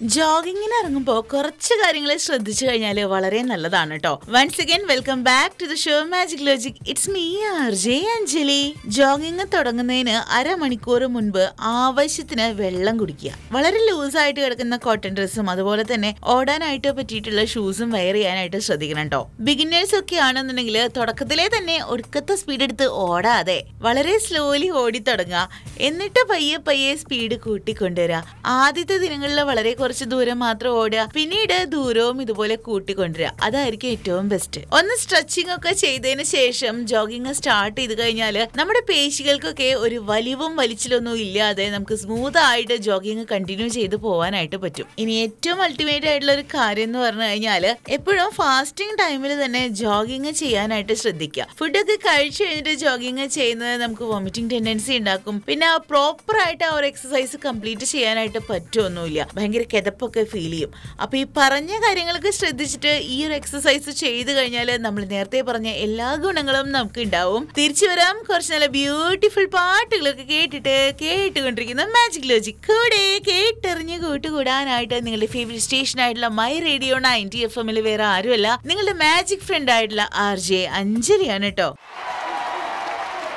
ജോഗിങ്ങിന് ഇറങ്ങുമ്പോൾ കുറച്ച് കാര്യങ്ങൾ ശ്രദ്ധിച്ചു കഴിഞ്ഞാൽ വളരെ നല്ലതാണ് കേട്ടോ once again welcome back to the show magic logic it's me R J Anjali jogging തുടങ്ങുന്നതിന് അരമണിക്കൂർ മുൻപ് ആവശ്യത്തിന് വെള്ളം കുടിക്കുക വളരെ ലൂസായിട്ട് കിടക്കുന്ന കോട്ടൺ ഡ്രസ്സും അതുപോലെ തന്നെ ഓടാനായിട്ട് പറ്റിയിട്ടുള്ള ഷൂസും വെയർ ചെയ്യാനായിട്ട് ശ്രദ്ധിക്കണം കേട്ടോ ബിഗിനേഴ്സ് ഒക്കെ ആണെന്നുണ്ടെങ്കിൽ തുടക്കത്തിലെ തന്നെ ഒടുക്കത്തെ സ്പീഡ് എടുത്ത് ഓടാതെ വളരെ സ്ലോലി ഓടി തുടങ്ങുക എന്നിട്ട് പയ്യെ പയ്യെ സ്പീഡ് കൂട്ടിക്കൊണ്ടുവരിക ആദ്യത്തെ ദിനങ്ങളിൽ വളരെ കുറച്ച് ദൂരം മാത്രം ഓടുക പിന്നീട് ദൂരവും ഇതുപോലെ കൂട്ടിക്കൊണ്ടുവരിക അതായിരിക്കും ഏറ്റവും ബെസ്റ്റ് ഒന്ന് സ്ട്രെച്ചിങ് ഒക്കെ ചെയ്തതിന് ശേഷം ജോഗിങ് സ്റ്റാർട്ട് ചെയ്ത് കഴിഞ്ഞാൽ നമ്മുടെ പേശികൾക്കൊക്കെ ഒരു വലിവും വലിച്ചിലൊന്നും ഇല്ലാതെ നമുക്ക് സ്മൂത്ത് ആയിട്ട് ജോഗിങ് കണ്ടിന്യൂ ചെയ്ത് പോകാനായിട്ട് പറ്റും ഇനി ഏറ്റവും അൾട്ടിമേറ്റ് ആയിട്ടുള്ള ഒരു കാര്യം എന്ന് പറഞ്ഞു കഴിഞ്ഞാൽ എപ്പോഴും ഫാസ്റ്റിംഗ് ടൈമിൽ തന്നെ ജോഗിങ് ചെയ്യാനായിട്ട് ശ്രദ്ധിക്കുക ഫുഡൊക്കെ കഴിച്ചു കഴിഞ്ഞിട്ട് ജോഗിങ് ചെയ്യുന്നത് നമുക്ക് വോമിറ്റിംഗ് ടെൻഡൻസി ഉണ്ടാക്കും പിന്നെ പ്രോപ്പർ ആയിട്ട് ആ ഒരു എക്സസൈസ് കംപ്ലീറ്റ് ചെയ്യാനായിട്ട് പറ്റുമൊന്നുമില്ല ഭയങ്കര കിതപ്പൊക്കെ ഫീൽ ചെയ്യും അപ്പൊ ഈ പറഞ്ഞ കാര്യങ്ങളൊക്കെ ശ്രദ്ധിച്ചിട്ട് ഈ ഒരു എക്സസൈസ് ചെയ്ത് കഴിഞ്ഞാൽ നമ്മൾ നേരത്തെ പറഞ്ഞ എല്ലാ ഗുണങ്ങളും നമുക്ക് ഉണ്ടാവും തിരിച്ചു വരാം കുറച്ച് നല്ല ബ്യൂട്ടിഫുൾ പാട്ടുകളൊക്കെ കേട്ടിട്ട് കേട്ടുകൊണ്ടിരിക്കുന്ന മാജിക് ലോജിക് കൂടെ കേട്ടെറിഞ്ഞ് കൂട്ടുകൂടാനായിട്ട് നിങ്ങളുടെ ഫേവറേറ്റ് സ്റ്റേഷൻ ആയിട്ടുള്ള മൈ റേഡിയോ നയൻറ്റി എഫ് എമ്മിൽ വേറെ ആരുമല്ല നിങ്ങളുടെ മാജിക് ഫ്രണ്ട് ആയിട്ടുള്ള ആർ ജെ അഞ്ജലിയാണ് കേട്ടോ